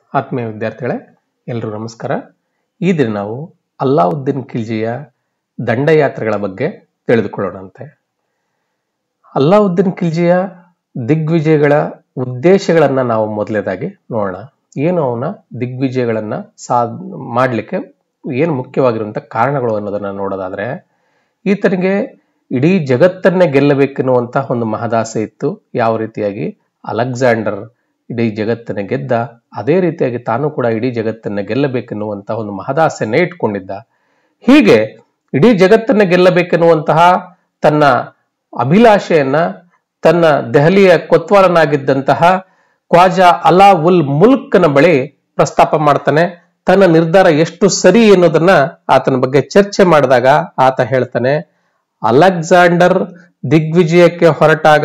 ಆತ್ಮೀಯ ವಿದ್ಯಾರ್ಥಿಗಳೇ ಎಲ್ರಿಗೂ ನಮಸ್ಕಾರ ಈ ದಿನ ನಾವು ಅಲ್ಲಾವುದ್ದೀನ್ ಖಿಲ್ಜಿಯ ದಂಡಯಾತ್ರೆಗಳ ಬಗ್ಗೆ ತಿಳಿದುಕೊಳ್ಳೋಣಂತೆ ಅಲ್ಲಾವುದ್ದೀನ್ ಖಿಲ್ಜಿಯ ದಿಗ್ವಿಜಯಗಳ ಉದ್ದೇಶಗಳನ್ನ ನಾವು ಮೊದಲನೇದಾಗಿ ನೋಡೋಣ ಏನು ಅವನ ದಿಗ್ವಿಜಯಗಳನ್ನ ಸಾ ಮಾಡಲಿಕ್ಕೆ ಏನು ಮುಖ್ಯವಾಗಿರುವಂಥ ಕಾರಣಗಳು ಅನ್ನೋದನ್ನ ನೋಡೋದಾದ್ರೆ ಈತನಿಗೆ ಇಡೀ ಜಗತ್ತನ್ನೇ ಗೆಲ್ಲಬೇಕೆನ್ನುವಂತ ಒಂದು ಮಹದಾಸೆ ಇತ್ತು ಯಾವ ರೀತಿಯಾಗಿ ಅಲೆಕ್ಸಾಂಡರ್ ಇಡೀ ಜಗತ್ತನ್ನ ಗೆದ್ದ ಅದೇ ರೀತಿಯಾಗಿ ತಾನು ಕೂಡ ಇಡೀ ಜಗತ್ತನ್ನ ಗೆಲ್ಲಬೇಕೆನ್ನುವಂತಹ ಒಂದು ಮಹದಾಸೆಯನ್ನೇ ಇಟ್ಕೊಂಡಿದ್ದ ಹೀಗೆ ಇಡೀ ಜಗತ್ತನ್ನ ಗೆಲ್ಲಬೇಕೆನ್ನುವಂತಹ ತನ್ನ ಅಭಿಲಾಷೆಯನ್ನ ತನ್ನ ದೆಹಲಿಯ ಕೊತ್ವಾಲನಾಗಿದ್ದಂತಹ ಕ್ವಾಜಾ ಅಲಾ ಉಲ್ ಮುಲ್ಕ್ನ ಬಳಿ ಪ್ರಸ್ತಾಪ ಮಾಡ್ತಾನೆ ತನ್ನ ನಿರ್ಧಾರ ಎಷ್ಟು ಸರಿ ಎನ್ನುವುದನ್ನ ಆತನ ಬಗ್ಗೆ ಚರ್ಚೆ ಮಾಡಿದಾಗ ಆತ ಹೇಳ್ತಾನೆ ಅಲೆಕ್ಸಾಂಡರ್ ದಿಗ್ವಿಜಯಕ್ಕೆ ಹೊರಟಾಗ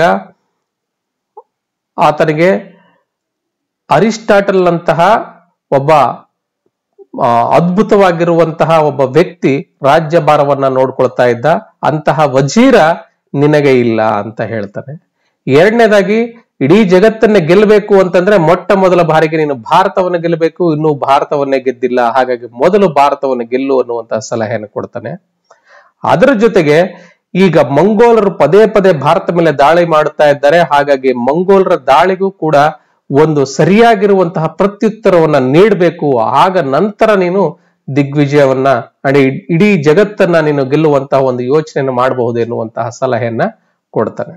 ಆತನಿಗೆ ಅರಿಸ್ಟಾಟಲ್ ನಂತಹ ಒಬ್ಬ ಆ, ಅದ್ಭುತವಾಗಿರುವಂತಹ ಒಬ್ಬ ವ್ಯಕ್ತಿ ರಾಜ್ಯಭಾರವನ್ನ ನೋಡ್ಕೊಳ್ತಾ ಇದ್ದ ಅಂತಹ ವಜೀರ ನಿನಗೆ ಇಲ್ಲ ಅಂತ ಹೇಳ್ತಾನೆ ಎರಡನೇದಾಗಿ ಇಡೀ ಜಗತ್ತನ್ನೇ ಗೆಲ್ಲಬೇಕು ಅಂತಂದ್ರೆ ಮೊಟ್ಟ ಮೊದಲ ಬಾರಿಗೆ ನೀನು ಭಾರತವನ್ನ ಗೆಲ್ಲಬೇಕು ಇನ್ನೂ ಭಾರತವನ್ನೇ ಗೆದ್ದಿಲ್ಲ ಹಾಗಾಗಿ ಮೊದಲು ಭಾರತವನ್ನು ಗೆಲ್ಲು ಅನ್ನುವಂತಹ ಸಲಹೆಯನ್ನು ಕೊಡ್ತಾನೆ ಅದರ ಜೊತೆಗೆ ಈಗ ಮಂಗೋಲರು ಪದೇ ಪದೇ ಭಾರತ ಮೇಲೆ ದಾಳಿ ಮಾಡುತ್ತಾ ಇದ್ದಾರೆ ಹಾಗಾಗಿ ಮಂಗೋಲರ ದಾಳಿಗೂ ಕೂಡ ಒಂದು ಸರಿಯಾಗಿರುವಂತಹ ಪ್ರತ್ಯುತ್ತರವನ್ನ ನೀಡಬೇಕು ಆಗ ನಂತರ ನೀನು ದಿಗ್ವಿಜಯವನ್ನ ಅಡಿ ಇಡೀ ಜಗತ್ತನ್ನ ನೀನು ಗೆಲ್ಲುವಂತಹ ಒಂದು ಯೋಚನೆಯನ್ನು ಮಾಡಬಹುದು ಎನ್ನುವಂತಹ ಸಲಹೆಯನ್ನ ಕೊಡ್ತಾನೆ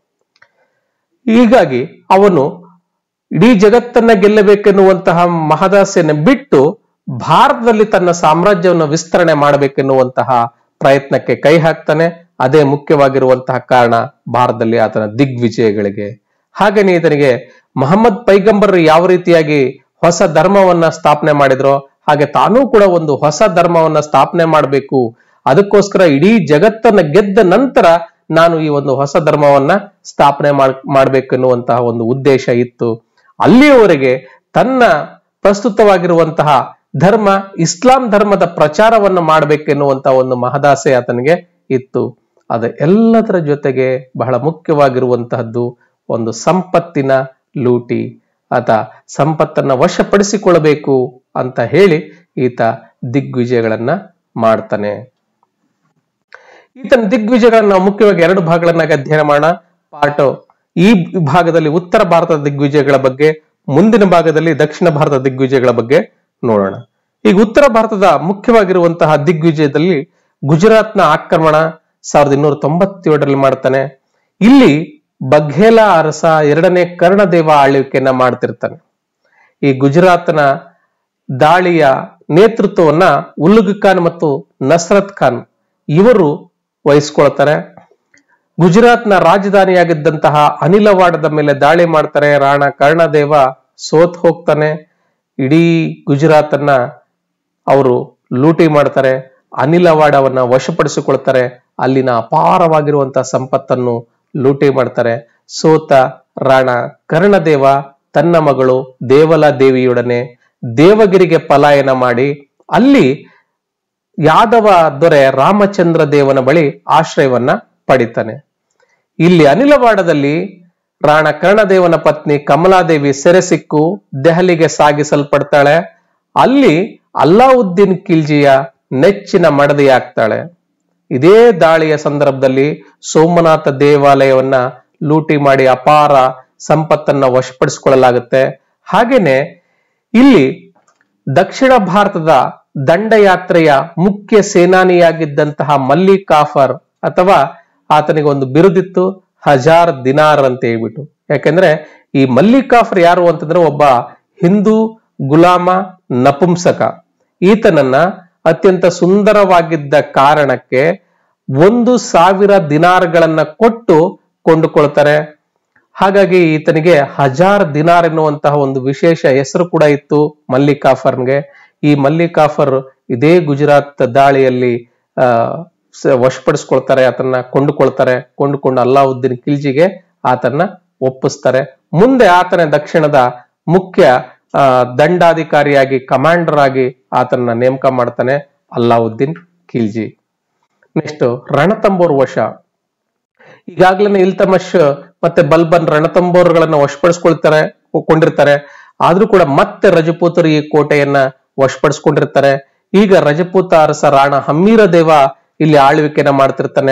ಹೀಗಾಗಿ ಅವನು ಇಡೀ ಜಗತ್ತನ್ನ ಗೆಲ್ಲಬೇಕೆನ್ನುವಂತಹ ಮಹದಾಸೆಯನ್ನು ಬಿಟ್ಟು ಭಾರತದಲ್ಲಿ ತನ್ನ ಸಾಮ್ರಾಜ್ಯವನ್ನು ವಿಸ್ತರಣೆ ಮಾಡಬೇಕೆನ್ನುವಂತಹ ಪ್ರಯತ್ನಕ್ಕೆ ಕೈ ಹಾಕ್ತಾನೆ ಅದೇ ಮುಖ್ಯವಾಗಿರುವಂತಹ ಕಾರಣ ಭಾರತದಲ್ಲಿ ಆತನ ದಿಗ್ವಿಜಯಗಳಿಗೆ ಹಾಗೇನೆ ಈತನಿಗೆ ಮಹಮ್ಮದ್ ಪೈಗಂಬರ್ ಯಾವ ರೀತಿಯಾಗಿ ಹೊಸ ಧರ್ಮವನ್ನ ಸ್ಥಾಪನೆ ಮಾಡಿದ್ರೋ ಹಾಗೆ ತಾನೂ ಕೂಡ ಒಂದು ಹೊಸ ಧರ್ಮವನ್ನ ಸ್ಥಾಪನೆ ಮಾಡಬೇಕು ಅದಕ್ಕೋಸ್ಕರ ಇಡೀ ಜಗತ್ತನ್ನ ಗೆದ್ದ ನಂತರ ನಾನು ಈ ಒಂದು ಹೊಸ ಧರ್ಮವನ್ನ ಸ್ಥಾಪನೆ ಮಾಡ್ ಮಾಡ್ಬೇಕೆನ್ನುವಂತಹ ಒಂದು ಉದ್ದೇಶ ಇತ್ತು ಅಲ್ಲಿಯವರೆಗೆ ತನ್ನ ಪ್ರಸ್ತುತವಾಗಿರುವಂತಹ ಧರ್ಮ ಇಸ್ಲಾಂ ಧರ್ಮದ ಪ್ರಚಾರವನ್ನು ಮಾಡಬೇಕೆನ್ನುವಂತಹ ಒಂದು ಮಹದಾಸೆ ಆತನಿಗೆ ಇತ್ತು ಅದ ಎಲ್ಲದರ ಜೊತೆಗೆ ಬಹಳ ಮುಖ್ಯವಾಗಿರುವಂತಹದ್ದು ಒಂದು ಸಂಪತ್ತಿನ ಲೂಟಿ ಆತ ಸಂಪತ್ತನ್ನ ವಶಪಡಿಸಿಕೊಳ್ಳಬೇಕು ಅಂತ ಹೇಳಿ ಈತ ದಿಗ್ವಿಜಯಗಳನ್ನ ಮಾಡ್ತಾನೆ ಈತನ ದಿಗ್ವಿಜಯಗಳನ್ನ ನಾವು ಮುಖ್ಯವಾಗಿ ಎರಡು ಭಾಗಗಳನ್ನಾಗಿ ಅಧ್ಯಯನ ಮಾಡೋಣ ಪಾರ್ಟ್ ಈ ಭಾಗದಲ್ಲಿ ಉತ್ತರ ಭಾರತದ ದಿಗ್ವಿಜಯಗಳ ಬಗ್ಗೆ ಮುಂದಿನ ಭಾಗದಲ್ಲಿ ದಕ್ಷಿಣ ಭಾರತದ ದಿಗ್ವಿಜಯಗಳ ಬಗ್ಗೆ ನೋಡೋಣ ಈಗ ಉತ್ತರ ಭಾರತದ ಮುಖ್ಯವಾಗಿರುವಂತಹ ದಿಗ್ವಿಜಯದಲ್ಲಿ ಗುಜರಾತ್ನ ಆಕ್ರಮಣ ಸಾವಿರದ ಇನ್ನೂರ ತೊಂಬತ್ತೇಳರಲ್ಲಿ ಮಾಡ್ತಾನೆ ಇಲ್ಲಿ ಬಘೇಲ ಅರಸ ಎರಡನೇ ಕರ್ಣದೇವ ಆಳ್ವಿಕೆಯನ್ನ ಮಾಡ್ತಿರ್ತಾನೆ ಈ ಗುಜರಾತ್ನ ದಾಳಿಯ ನೇತೃತ್ವವನ್ನ ಉಲ್ಲುಗ್ ಖಾನ್ ಮತ್ತು ನಸ್ರತ್ ಖಾನ್ ಇವರು ವಹಿಸ್ಕೊಳ್ತಾರೆ ಗುಜರಾತ್ನ ರಾಜಧಾನಿಯಾಗಿದ್ದಂತಹ ಅನಿಲವಾಡದ ಮೇಲೆ ದಾಳಿ ಮಾಡ್ತಾರೆ ರಾಣ ಕರ್ಣದೇವ ಸೋತ್ ಹೋಗ್ತಾನೆ ಇಡೀ ಗುಜರಾತನ್ನ ಅವರು ಲೂಟಿ ಮಾಡ್ತಾರೆ ಅನಿಲವಾಡವನ್ನ ವಶಪಡಿಸಿಕೊಳ್ತಾರೆ ಅಲ್ಲಿನ ಅಪಾರವಾಗಿರುವಂತಹ ಸಂಪತ್ತನ್ನು ಲೂಟಿ ಮಾಡ್ತಾರೆ ಸೋತ ರಾಣ ಕರ್ಣದೇವ ತನ್ನ ಮಗಳು ದೇವಲ ದೇವಿಯೊಡನೆ ದೇವಗಿರಿಗೆ ಪಲಾಯನ ಮಾಡಿ ಅಲ್ಲಿ ಯಾದವ ದೊರೆ ರಾಮಚಂದ್ರ ದೇವನ ಬಳಿ ಆಶ್ರಯವನ್ನ ಪಡಿತಾನೆ ಇಲ್ಲಿ ಅನಿಲವಾಡದಲ್ಲಿ ರಾಣ ಕರ್ಣದೇವನ ಪತ್ನಿ ಕಮಲಾದೇವಿ ಸೆರೆ ಸಿಕ್ಕು ದೆಹಲಿಗೆ ಸಾಗಿಸಲ್ಪಡ್ತಾಳೆ ಅಲ್ಲಿ ಅಲ್ಲಾವುದ್ದೀನ್ ಖಿಲ್ಜಿಯ ನೆಚ್ಚಿನ ಮಡದಿಯಾಗ್ತಾಳೆ ಇದೇ ದಾಳಿಯ ಸಂದರ್ಭದಲ್ಲಿ ಸೋಮನಾಥ ದೇವಾಲಯವನ್ನ ಲೂಟಿ ಮಾಡಿ ಅಪಾರ ಸಂಪತ್ತನ್ನ ವಶಪಡಿಸಿಕೊಳ್ಳಲಾಗುತ್ತೆ ಹಾಗೇನೆ ಇಲ್ಲಿ ದಕ್ಷಿಣ ಭಾರತದ ದಂಡಯಾತ್ರೆಯ ಮುಖ್ಯ ಸೇನಾನಿಯಾಗಿದ್ದಂತಹ ಮಲ್ಲಿಕಾಫರ್ ಅಥವಾ ಆತನಿಗೆ ಒಂದು ಬಿರುದಿತ್ತು ಹಜಾರ್ ದಿನಾರ್ ಅಂತ ಹೇಳ್ಬಿಟ್ಟು ಯಾಕೆಂದ್ರೆ ಈ ಮಲ್ಲಿಕಾಫರ್ ಯಾರು ಅಂತಂದ್ರೆ ಒಬ್ಬ ಹಿಂದೂ ಗುಲಾಮ ನಪುಂಸಕ ಈತನನ್ನ ಅತ್ಯಂತ ಸುಂದರವಾಗಿದ್ದ ಕಾರಣಕ್ಕೆ ಒಂದು ಸಾವಿರ ದಿನಾರ್ಗಳನ್ನ ಕೊಟ್ಟು ಕೊಂಡುಕೊಳ್ತಾರೆ ಹಾಗಾಗಿ ಈತನಿಗೆ ಹಜಾರ್ ದಿನಾರ್ ಎನ್ನುವಂತಹ ಒಂದು ವಿಶೇಷ ಹೆಸರು ಕೂಡ ಇತ್ತು ಮಲ್ಲಿಕಾಫರ್ಗೆ ಈ ಮಲ್ಲಿಕಾಫರ್ ಇದೇ ಗುಜರಾತ್ ದಾಳಿಯಲ್ಲಿ ಆ ಸ- ವಶಪಡಿಸ್ಕೊಳ್ತಾರೆ ಆತನ್ನ ಕೊಂಡುಕೊಳ್ತಾರೆ ಕೊಂಡುಕೊಂಡು ಅಲ್ಲಾವುದ್ದೀನ್ ಖಿಲ್ಜಿಗೆ ಆತನ್ನ ಒಪ್ಪಿಸ್ತಾರೆ ಮುಂದೆ ಆತನ ದಕ್ಷಿಣದ ಮುಖ್ಯ ಆ, ದಂಡಾಧಿಕಾರಿಯಾಗಿ ಕಮಾಂಡರ್ ಆಗಿ ಆತನ ನೇಮಕ ಮಾಡ್ತಾನೆ ಅಲ್ಲಾವುದ್ದೀನ್ ಖಿಲ್ಜಿ ನೆಕ್ಸ್ಟ್ ರಣತಂಬೋರ್ ವಶ ಈಗಾಗಲೇ ಇಲ್ತಮಶ್ ಮತ್ತೆ ಬಲ್ಬನ್ ರಣತಂಬೋರ್ಗಳನ್ನ ವಶಪಡಿಸ್ಕೊಳ್ತಾರೆ ಕೊಂಡಿರ್ತಾರೆ ಆದ್ರೂ ಕೂಡ ಮತ್ತೆ ರಜಪೂತರು ಈ ಕೋಟೆಯನ್ನ ವಶಪಡಿಸ್ಕೊಂಡಿರ್ತಾರೆ ಈಗ ರಜಪೂತ ಅರಸ ರಾಣ ಹಮ್ಮೀರ ದೇವ ಇಲ್ಲಿ ಆಳ್ವಿಕೆನ ಮಾಡ್ತಿರ್ತಾನೆ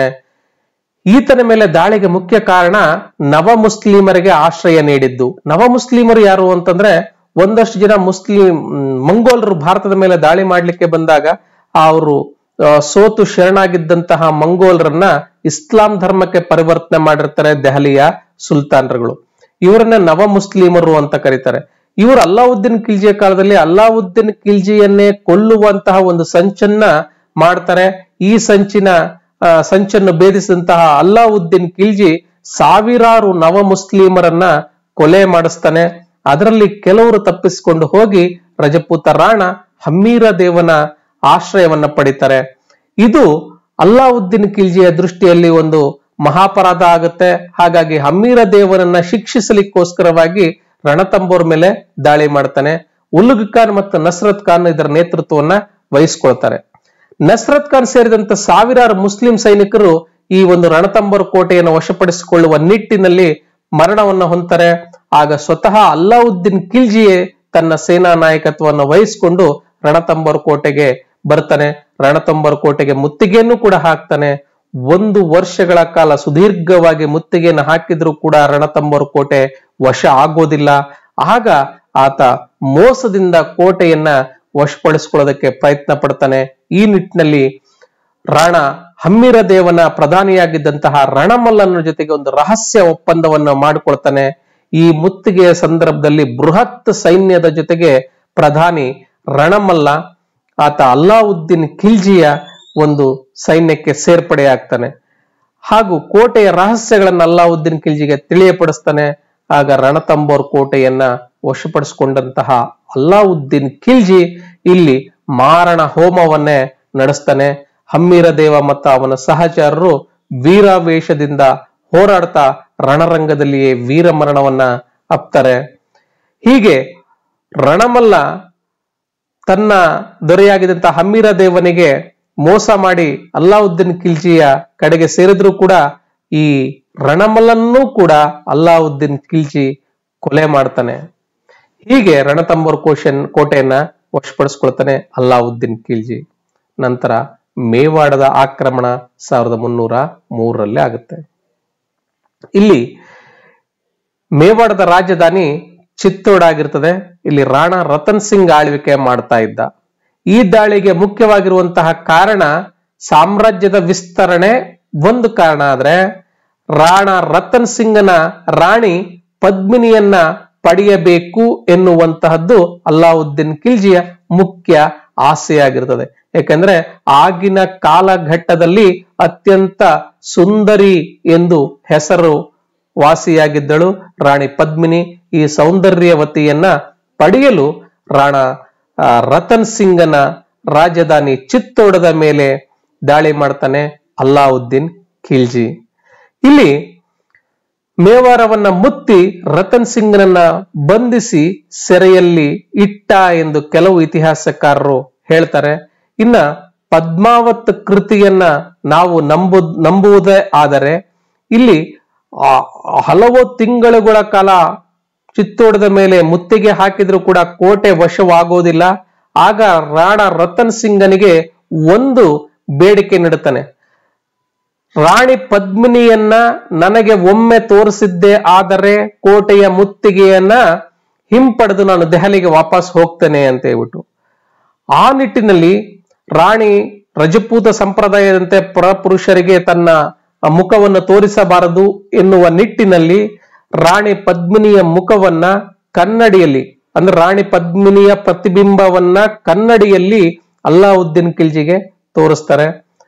ಈತನ ಮೇಲೆ ದಾಳಿಗೆ ಮುಖ್ಯ ಕಾರಣ ನವ ಮುಸ್ಲಿಮರಿಗೆ ಆಶ್ರಯ ನೀಡಿದ್ದು ನವ ಮುಸ್ಲಿಮರು ಯಾರು ಅಂತಂದ್ರೆ ಒಂದಷ್ಟು ಜನ ಮುಸ್ಲಿಂ ಮಂಗೋಲರು ಭಾರತದ ಮೇಲೆ ದಾಳಿ ಮಾಡ್ಲಿಕ್ಕೆ ಬಂದಾಗ ಅವರು ಆ, ಸೋತು ಶರಣಾಗಿದ್ದಂತಹ ಮಂಗೋಲರನ್ನ ಇಸ್ಲಾಂ ಧರ್ಮಕ್ಕೆ ಪರಿವರ್ತನೆ ಮಾಡಿರ್ತಾರೆ ದೆಹಲಿಯ ಸುಲ್ತಾನರುಗಳು ಇವರನ್ನ ನವ ಮುಸ್ಲಿಮರು ಅಂತ ಕರೀತಾರೆ ಇವರು ಅಲ್ಲಾವುದ್ದೀನ್ ಖಿಲ್ಜಿಯ ಕಾಲದಲ್ಲಿ ಅಲ್ಲಾವುದ್ದೀನ್ ಖಿಲ್ಜಿಯನ್ನೇ ಕೊಲ್ಲುವಂತಹ ಒಂದು ಸಂಚನ್ನ ಮಾಡ್ತಾರೆ ಈ ಸಂಚಿನ ಆ, ಸಂಚನ್ನು ಭೇದಿಸಿದಂತಹ ಅಲ್ಲಾವುದ್ದೀನ್ ಖಿಲ್ಜಿ ಸಾವಿರಾರು ನವ ಮುಸ್ಲಿಮರನ್ನ ಕೊಲೆ ಮಾಡಿಸ್ತಾನೆ ಅದರಲ್ಲಿ ಕೆಲವರು ತಪ್ಪಿಸಿಕೊಂಡು ಹೋಗಿ ರಜಪೂತ ರಾಣ ಹಮ್ಮೀರ ದೇವನ ಆಶ್ರಯವನ್ನ ಪಡಿತಾರೆ ಇದು ಅಲ್ಲಾವುದ್ದೀನ್ ಖಿಲ್ಜಿಯ ದೃಷ್ಟಿಯಲ್ಲಿ ಒಂದು ಮಹಾಪರಾಧ ಆಗುತ್ತೆ ಹಾಗಾಗಿ ಹಮ್ಮೀರ ದೇವನನ್ನ ಶಿಕ್ಷಿಸಲಿಕ್ಕೋಸ್ಕರವಾಗಿ ರಣತಂಬೋರ್ ಮೇಲೆ ದಾಳಿ ಮಾಡ್ತಾನೆ ಉಲುಗ್ ಖಾನ್ ಮತ್ತು ನಸ್ರತ್ ಖಾನ್ ಇದರ ನೇತೃತ್ವವನ್ನ ವಹಿಸ್ಕೊಳ್ತಾರೆ ನಸ್ರತ್ ಖಾನ್ ಸೇರಿದಂತೆ ಸಾವಿರಾರು ಮುಸ್ಲಿಂ ಸೈನಿಕರು ಈ ಒಂದು ರಣತಂಬರ್ ಕೋಟೆಯನ್ನು ವಶಪಡಿಸಿಕೊಳ್ಳುವ ನಿಟ್ಟಿನಲ್ಲಿ ಮರಣವನ್ನ ಹೊಂತಾರೆ ಆಗ ಸ್ವತಃ ಅಲ್ಲಾವುದ್ದೀನ್ ಖಿಲ್ಜಿಯೇ ತನ್ನ ಸೇನಾ ನಾಯಕತ್ವವನ್ನು ವಹಿಸಿಕೊಂಡು ರಣತಂಬರ್ ಕೋಟೆಗೆ ಬರ್ತಾನೆ ರಣತಂಬರ್ ಕೋಟೆಗೆ ಮುತ್ತಿಗೆಯನ್ನು ಕೂಡ ಹಾಕ್ತಾನೆ ಒಂದು ವರ್ಷಗಳ ಕಾಲ ಸುದೀರ್ಘವಾಗಿ ಮುತ್ತಿಗೆಯನ್ನು ಹಾಕಿದ್ರೂ ಕೂಡ ರಣತಂಬರ್ ಕೋಟೆ ವಶ ಆಗೋದಿಲ್ಲ ಆಗ ಆತ ಮೋಸದಿಂದ ಕೋಟೆಯನ್ನ ವಶಪಡಿಸಿಕೊಳ್ಳೋದಕ್ಕೆ ಪ್ರಯತ್ನ ಪಡ್ತಾನೆ ಈ ನಿಟ್ಟಿನಲ್ಲಿ ರಾಣ ಹಮ್ಮಿರ ದೇವನ ಪ್ರಧಾನಿಯಾಗಿದ್ದಂತಹ ರಣಮಲ್ಲನ ಜೊತೆಗೆ ಒಂದು ರಹಸ್ಯ ಒಪ್ಪಂದವನ್ನು ಮಾಡಿಕೊಳ್ತಾನೆ ಈ ಮುತ್ತಿಗೆಯ ಸಂದರ್ಭದಲ್ಲಿ ಬೃಹತ್ ಸೈನ್ಯದ ಜೊತೆಗೆ ಪ್ರಧಾನಿ ರಣಮಲ್ಲ ಆತ ಅಲ್ಲಾವುದ್ದೀನ್ ಖಿಲ್ಜಿಯ ಒಂದು ಸೈನ್ಯಕ್ಕೆ ಸೇರ್ಪಡೆಯಾಗ್ತಾನೆ ಹಾಗೂ ಕೋಟೆಯ ರಹಸ್ಯಗಳನ್ನು ಅಲ್ಲಾವುದ್ದೀನ್ ಖಿಲ್ಜಿಗೆ ತಿಳಿಯಪಡಿಸ್ತಾನೆ ಆಗ ರಣತಂಬೋರ್ ಕೋಟೆಯನ್ನ ವಶಪಡಿಸಿಕೊಂಡಂತಹ ಅಲ್ಲಾವುದ್ದೀನ್ ಖಿಲ್ಜಿ ಇಲ್ಲಿ ಮಾರಣ ಹೋಮವನ್ನೇ ನಡೆಸ್ತಾನೆ ಹಮ್ಮೀರ ದೇವ ಮತ್ತು ಅವನ ಸಹಚರರು ವೀರಾವೇಶದಿಂದ ಹೋರಾಡ್ತಾ ರಣರಂಗದಲ್ಲಿಯೇ ವೀರ ಮರಣವನ್ನ ಅಪ್ತಾರೆ ಹೀಗೆ ರಣಮಲ್ಲ ತನ್ನ ದೊರೆಯಾಗಿದ್ದಂತಹ ಹಮ್ಮೀರ ದೇವನಿಗೆ ಮೋಸ ಮಾಡಿ ಅಲ್ಲಾವುದ್ದೀನ್ ಖಿಲ್ಜಿಯ ಕಡೆಗೆ ಸೇರಿದ್ರು ಕೂಡ ಈ ರಣಮಲ್ಲನ್ನೂ ಕೂಡ ಅಲ್ಲಾವುದ್ದೀನ್ ಖಿಲ್ಜಿ ಕೊಲೆ ಮಾಡ್ತಾನೆ ಹೀಗೆ ರಣತಂಬೋರ್ ಕೋಶನ್ ಕೋಟೆಯನ್ನ ವಶಪಡಿಸ್ಕೊಳ್ತಾನೆ ಅಲ್ಲಾವುದ್ದೀನ್ ಖಿಲ್ಜಿ ನಂತರ ಮೇವಾಡದ ಆಕ್ರಮಣ ಸಾವಿರದ ಮುನ್ನೂರ ಮೂರರಲ್ಲಿ ಆಗುತ್ತೆ ಇಲ್ಲಿ ಮೇವಾಡದ ರಾಜಧಾನಿ ಚಿತ್ತೋಡ್ ಆಗಿರ್ತದೆ ಇಲ್ಲಿ ರಾಣಾ ರತನ್ ಸಿಂಗ್ ಆಳ್ವಿಕೆ ಮಾಡ್ತಾ ಇದ್ದ ಈ ದಾಳಿಗೆ ಮುಖ್ಯವಾಗಿರುವಂತಹ ಕಾರಣ ಸಾಮ್ರಾಜ್ಯದ ವಿಸ್ತರಣೆ ಒಂದು ಕಾರಣ ಆದ್ರೆ ರಾಣಾ ರತನ್ ಸಿಂಗನ ರಾಣಿ ಪದ್ಮಿನಿಯನ್ನ ಪಡೆಯಬೇಕು ಎನ್ನುವಂತಹದ್ದು ಅಲ್ಲಾವುದ್ದೀನ್ ಖಿಲ್ಜಿಯ ಮುಖ್ಯ ಆಸೆಯಾಗಿರ್ತದೆ ಯಾಕಂದ್ರೆ ಆಗಿನ ಕಾಲಘಟ್ಟದಲ್ಲಿ ಅತ್ಯಂತ ಸುಂದರಿ ಎಂದು ಹೆಸರು ವಾಸಿಯಾಗಿದ್ದಳು ರಾಣಿ ಪದ್ಮಿನಿ ಈ ಸೌಂದರ್ಯವತಿಯನ್ನ ಪಡೆಯಲು ರಾಣ ಆ, ರತನ್ ಸಿಂಗನ ರಾಜಧಾನಿ ಚಿತ್ತೋಡದ ಮೇಲೆ ದಾಳಿ ಮಾಡ್ತಾನೆ ಅಲ್ಲಾವುದ್ದೀನ್ ಖಿಲ್ಜಿ ಇಲ್ಲಿ ಮೇವಾರವನ್ನ ಮುತ್ತಿ ರತನ್ ಸಿಂಗ್ನನ್ನ ಬಂಧಿಸಿ ಸೆರೆಯಲ್ಲಿ ಇಟ್ಟ ಎಂದು ಕೆಲವು ಇತಿಹಾಸಕಾರರು ಹೇಳ್ತಾರೆ ಇನ್ನ ಪದ್ಮಾವತ್ ಕೃತಿಯನ್ನ ನಾವು ನಂಬು ನಂಬುವುದೇ ಆದರೆ ಇಲ್ಲಿ ಆ ಹಲವು ತಿಂಗಳುಗಳ ಕಾಲ ಚಿತ್ತೋಡದ ಮೇಲೆ ಮುತ್ತಿಗೆ ಹಾಕಿದ್ರು ಕೂಡ ಕೋಟೆ ವಶವಾಗೋದಿಲ್ಲ ಆಗ ರಾಣ ರತನ್ ಸಿಂಗನಿಗೆ ಒಂದು ಬೇಡಿಕೆ ನೀಡುತ್ತಾನೆ ರಾಣಿ ಪದ್ಮಿನಿಯನ್ನ ನನಗೆ ಒಮ್ಮೆ ತೋರಿಸಿದ್ದೇ ಆದರೆ ಕೋಟೆಯ ಮುತ್ತಿಗೆಯನ್ನ ಹಿಂಪಡೆದು ನಾನು ದೆಹಲಿಗೆ ವಾಪಸ್ ಹೋಗ್ತೇನೆ ಅಂತ ಹೇಳ್ಬಿಟ್ಟು ಆ ನಿಟ್ಟಿನಲ್ಲಿ ರಾಣಿ ರಜಪೂತ ಸಂಪ್ರದಾಯದಂತೆ ಪರಪುರುಷರಿಗೆ ತನ್ನ ಮುಖವನ್ನು ತೋರಿಸಬಾರದು ಎನ್ನುವ ನಿಟ್ಟಿನಲ್ಲಿ ರಾಣಿ ಪದ್ಮಿನಿಯ ಮುಖವನ್ನ ಕನ್ನಡಿಯಲ್ಲಿ ಅಂದ್ರೆ ರಾಣಿ ಪದ್ಮಿನಿಯ ಪ್ರತಿಬಿಂಬವನ್ನ ಕನ್ನಡಿಯಲ್ಲಿ ಅಲ್ಲಾವುದ್ದೀನ್ ಖಿಲ್ಜಿಗೆ ತೋರಿಸ್ತಾರೆ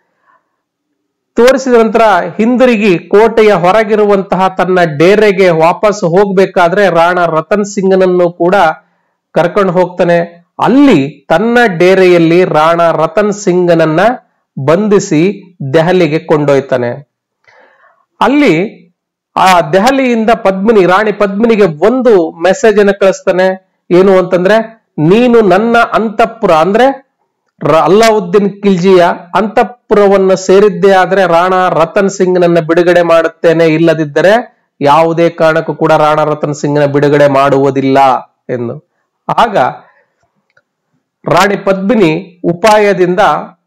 ತೋರಿಸಿದ ನಂತರ ಹಿಂದಿರುಗಿ ಕೋಟೆಯ ಹೊರಗಿರುವಂತಹ ತನ್ನ ಡೇರೆಗೆ ವಾಪಸ್ ಹೋಗ್ಬೇಕಾದ್ರೆ ರಾಣ ರತನ್ ಸಿಂಗನನ್ನು ಕೂಡ ಕರ್ಕೊಂಡು ಹೋಗ್ತಾನೆ ಅಲ್ಲಿ ತನ್ನ ಡೇರೆಯಲ್ಲಿ ರಾಣ ರತನ್ ಸಿಂಗನನ್ನ ಬಂಧಿಸಿ ದೆಹಲಿಗೆ ಕೊಂಡೊಯ್ತಾನೆ ಅಲ್ಲಿ ಆ ದೆಹಲಿಯಿಂದ ಪದ್ಮಿನಿ ರಾಣಿ ಪದ್ಮಿನಿಗೆ ಒಂದು ಮೆಸೇಜ್ ಅನ್ನು ಕಳಿಸ್ತಾನೆ ಏನು ಅಂತಂದ್ರೆ ನೀನು ನನ್ನ ಅಂತಃಪುರ ಅಂದ್ರೆ ರ- ಅಲ್ಲಾವುದ್ದೀನ್ ಖಿಲ್ಜಿಯ ಅಂತಃಪುರವನ್ನು ಸೇರಿದ್ದೇ ಆದ್ರೆ ರಾಣಾ ರತನ್ ಸಿಂಗ್ನನ್ನ ಬಿಡುಗಡೆ ಮಾಡುತ್ತೇನೆ ಇಲ್ಲದಿದ್ದರೆ ಯಾವುದೇ ಕಾರಣಕ್ಕೂ ಕೂಡ ರಾಣಾ ರತನ್ ಸಿಂಗ್ನ ಬಿಡುಗಡೆ ಮಾಡುವುದಿಲ್ಲ ಎಂದು ಆಗ ರಾಣಿ ಪದ್ಮಿನಿ ಉಪಾಯದಿಂದ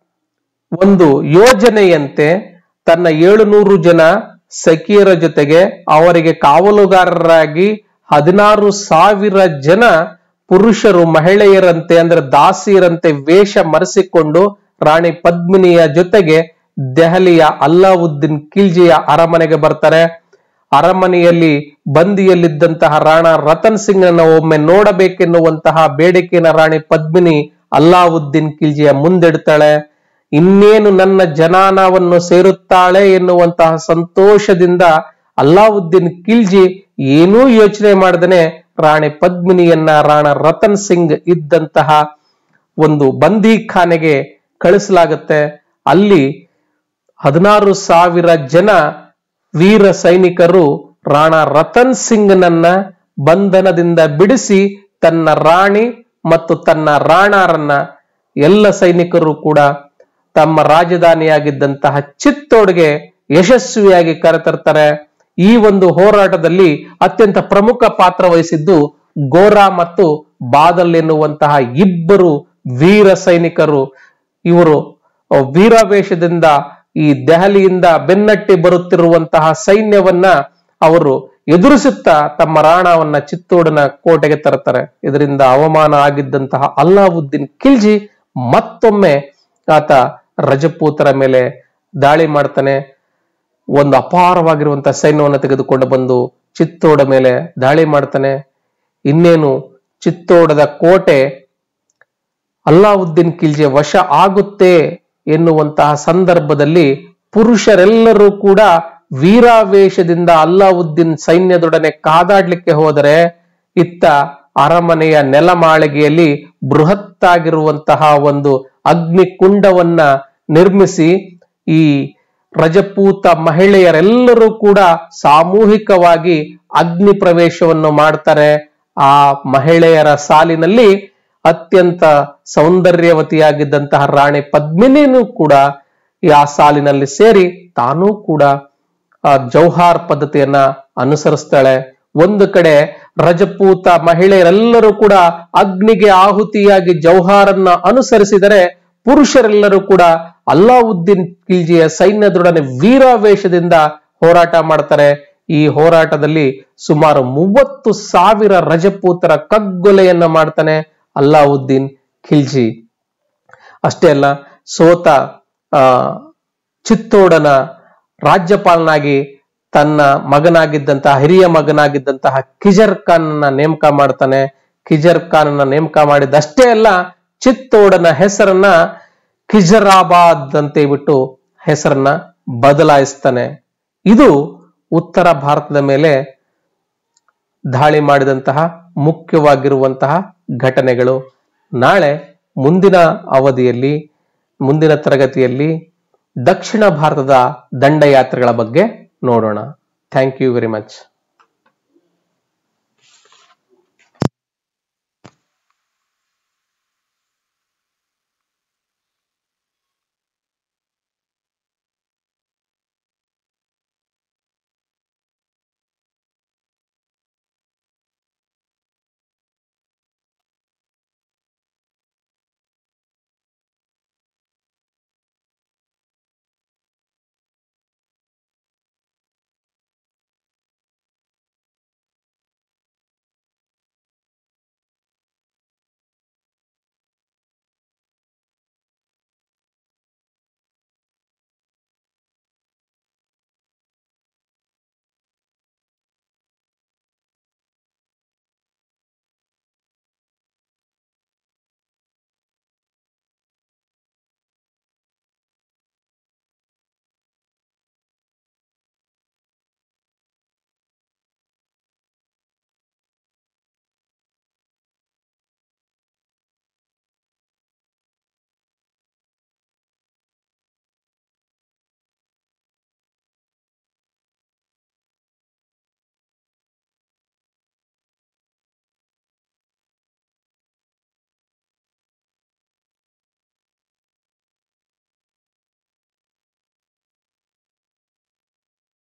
ಒಂದು ಯೋಜನೆಯಂತೆ ತನ್ನ ಏಳುನೂರು ಜನ ಸಖಿಯರ ಜೊತೆಗೆ ಅವರಿಗೆ ಕಾವಲುಗಾರರಾಗಿ ಹದಿನಾರು ಸಾವಿರ ಜನ ಪುರುಷರು ಮಹಿಳೆಯರಂತೆ ಅಂದ್ರೆ ದಾಸಿಯರಂತೆ ವೇಷ ಮರೆಸಿಕೊಂಡು ರಾಣಿ ಪದ್ಮಿನಿಯ ಜೊತೆಗೆ ದೆಹಲಿಯ ಅಲ್ಲಾವುದ್ದೀನ್ ಖಿಲ್ಜಿಯ ಅರಮನೆಗೆ ಬರ್ತಾರೆ ಅರಮನೆಯಲ್ಲಿ ಬಂದಿಯಲ್ಲಿದ್ದಂತಹ ರಾಣಾ ರತನ್ ಸಿಂಗ್ನ ಒಮ್ಮೆ ನೋಡಬೇಕೆನ್ನುವಂತಹ ಬೇಡಿಕೆನ ರಾಣಿ ಪದ್ಮಿನಿ ಅಲ್ಲಾವುದ್ದೀನ್ ಖಿಲ್ಜಿಯ ಮುಂದಿಡ್ತಾಳೆ ಇನ್ನೇನು ನನ್ನ ಜನಾನವನ್ನು ಸೇರುತ್ತಾಳೆ ಎನ್ನುವಂತಹ ಸಂತೋಷದಿಂದ ಅಲ್ಲಾವುದ್ದೀನ್ ಖಿಲ್ಜಿ ಏನೂ ಯೋಚನೆ ಮಾಡದೇನೆ ರಾಣಿ ಪದ್ಮಿನಿಯನ್ನ ರಾಣಾ ರತನ್ ಸಿಂಗ್ ಇದ್ದಂತಹ ಒಂದು ಬಂದಿಖಾನೆಗೆ ಕಳಿಸಲಾಗುತ್ತೆ ಅಲ್ಲಿ ಹದಿನಾರು ಸಾವಿರ ಜನ ವೀರ ಸೈನಿಕರು ರಾಣಾ ರತನ್ ಸಿಂಗ್ನನ್ನ ಬಂಧನದಿಂದ ಬಿಡಿಸಿ ತನ್ನ ರಾಣಿ ಮತ್ತು ತನ್ನ ರಾಣಾರನ್ನ ಎಲ್ಲ ಸೈನಿಕರು ಕೂಡ ತಮ್ಮ ರಾಜಧಾನಿಯಾಗಿದ್ದಂತಹ ಚಿತ್ತೋಡ್ಗೆ ಯಶಸ್ವಿಯಾಗಿ ಕರೆತರ್ತಾರೆ ಈ ಒಂದು ಹೋರಾಟದಲ್ಲಿ ಅತ್ಯಂತ ಪ್ರಮುಖ ಪಾತ್ರ ವಹಿಸಿದ್ದು ಗೋರಾ ಮತ್ತು ಬಾದಲ್ ಎನ್ನುವಂತಹ ಇಬ್ಬರು ವೀರ ಸೈನಿಕರು ಇವರು ವೀರಾವೇಶದಿಂದ ಈ ದೆಹಲಿಯಿಂದ ಬೆನ್ನಟ್ಟಿ ಬರುತ್ತಿರುವಂತಹ ಸೈನ್ಯವನ್ನ ಅವರು ಎದುರಿಸುತ್ತಾ ತಮ್ಮ ರಾಣವನ್ನ ಚಿತ್ತೋಡಿನ ಕೋಟೆಗೆ ತರ್ತಾರೆ ಇದರಿಂದ ಅವಮಾನ ಆಗಿದ್ದಂತಹ ಅಲ್ಲಾವುದ್ದೀನ್ ಖಿಲ್ಜಿ ಮತ್ತೊಮ್ಮೆ ಆತ ರಜಪೂತರ ಮೇಲೆ ದಾಳಿ ಮಾಡ್ತಾನೆ ಒಂದು ಅಪಾರವಾಗಿರುವಂತಹ ಸೈನ್ಯವನ್ನು ತೆಗೆದುಕೊಂಡು ಬಂದು ಚಿತ್ತೋಡ ಮೇಲೆ ದಾಳಿ ಮಾಡ್ತಾನೆ ಇನ್ನೇನು ಚಿತ್ತೋಡದ ಕೋಟೆ ಅಲ್ಲಾವುದ್ದೀನ್ ಖಿಲ್ಜಿಯ ವಶ ಆಗುತ್ತೆ ಎನ್ನುವಂತಹ ಸಂದರ್ಭದಲ್ಲಿ ಪುರುಷರೆಲ್ಲರೂ ಕೂಡ ವೀರಾವೇಶದಿಂದ ಅಲ್ಲಾವುದ್ದೀನ್ ಸೈನ್ಯದೊಡನೆ ಕಾದಾಡ್ಲಿಕ್ಕೆ ಹೋದರೆ ಇತ್ತ ಅರಮನೆಯ ನೆಲಮಾಳಿಗೆಯಲ್ಲಿ ಬೃಹತ್ತಾಗಿರುವಂತಹ ಒಂದು ಅಗ್ನಿ ಕುಂಡವನ್ನ ನಿರ್ಮಿಸಿ ಈ ರಜಪೂತ ಮಹಿಳೆಯರೆಲ್ಲರೂ ಕೂಡ ಸಾಮೂಹಿಕವಾಗಿ ಅಗ್ನಿ ಪ್ರವೇಶವನ್ನು ಮಾಡ್ತಾರೆ ಆ ಮಹಿಳೆಯರ ಸಾಲಿನಲ್ಲಿ ಅತ್ಯಂತ ಸೌಂದರ್ಯವತಿಯಾಗಿದ್ದಂತಹ ರಾಣಿ ಪದ್ಮಿನಿನೂ ಕೂಡ ಆ ಸಾಲಿನಲ್ಲಿ ಸೇರಿ ತಾನೂ ಕೂಡ ಆ ಜೌಹಾರ್ ಪದ್ಧತಿಯನ್ನ ಅನುಸರಿಸ್ತಾಳೆ ಒಂದು ಕಡೆ ರಜಪೂತ ಮಹಿಳೆಯರೆಲ್ಲರೂ ಕೂಡ ಅಗ್ನಿಗೆ ಆಹುತಿಯಾಗಿ ಜೌಹಾರನ್ನ ಅನುಸರಿಸಿದರೆ ಪುರುಷರೆಲ್ಲರೂ ಕೂಡ ಅಲ್ಲಾವುದ್ದೀನ್ ಖಿಲ್ಜಿಯ ಸೈನ್ಯದೊಡನೆ ವೀರಾವೇಶದಿಂದ ಹೋರಾಟ ಮಾಡ್ತಾರೆ ಈ ಹೋರಾಟದಲ್ಲಿ ಸುಮಾರು ಮೂವತ್ತು ಸಾವಿರ ರಜಪೂತರ ಕಗ್ಗೊಲೆಯನ್ನ ಮಾಡ್ತಾನೆ ಅಲ್ಲಾವುದ್ದೀನ್ ಖಿಲ್ಜಿ ಅಷ್ಟೇ ಅಲ್ಲ ಸೋತ ಆ ಚಿತ್ತೋಡನ ರಾಜ್ಯಪಾಲನಾಗಿ ತನ್ನ ಮಗನಾಗಿದ್ದಂತಹ ಹಿರಿಯ ಮಗನಾಗಿದ್ದಂತಹ ಕಿಜರ್ ಖಾನ್ ನೇಮಕ ಮಾಡ್ತಾನೆ ಕಿಜರ್ ಖಾನ್ ನೇಮಕ ಮಾಡಿದಷ್ಟೇ ಅಲ್ಲ ಚಿತ್ತೋಡನ ಹೆಸರನ್ನ ಖಿಜರಾಬಾದ್ ಅಂತ ಬಿಟ್ಟು ಹೆಸರನ್ನ ಬದಲಾಯಿಸ್ತಾನೆ ಇದು ಉತ್ತರ ಭಾರತದ ಮೇಲೆ ದಾಳಿ ಮಾಡಿದಂತಹ ಮುಖ್ಯವಾಗಿರುವಂತಹ ಘಟನೆಗಳು ನಾಳೆ ಮುಂದಿನ ಅವಧಿಯಲ್ಲಿ ಮುಂದಿನ ತರಗತಿಯಲ್ಲಿ ದಕ್ಷಿಣ ಭಾರತದ ದಂಡಯಾತ್ರೆಗಳ ಬಗ್ಗೆ ನೋಡೋಣ ಥ್ಯಾಂಕ್ ಯು ವೆರಿ ಮಚ್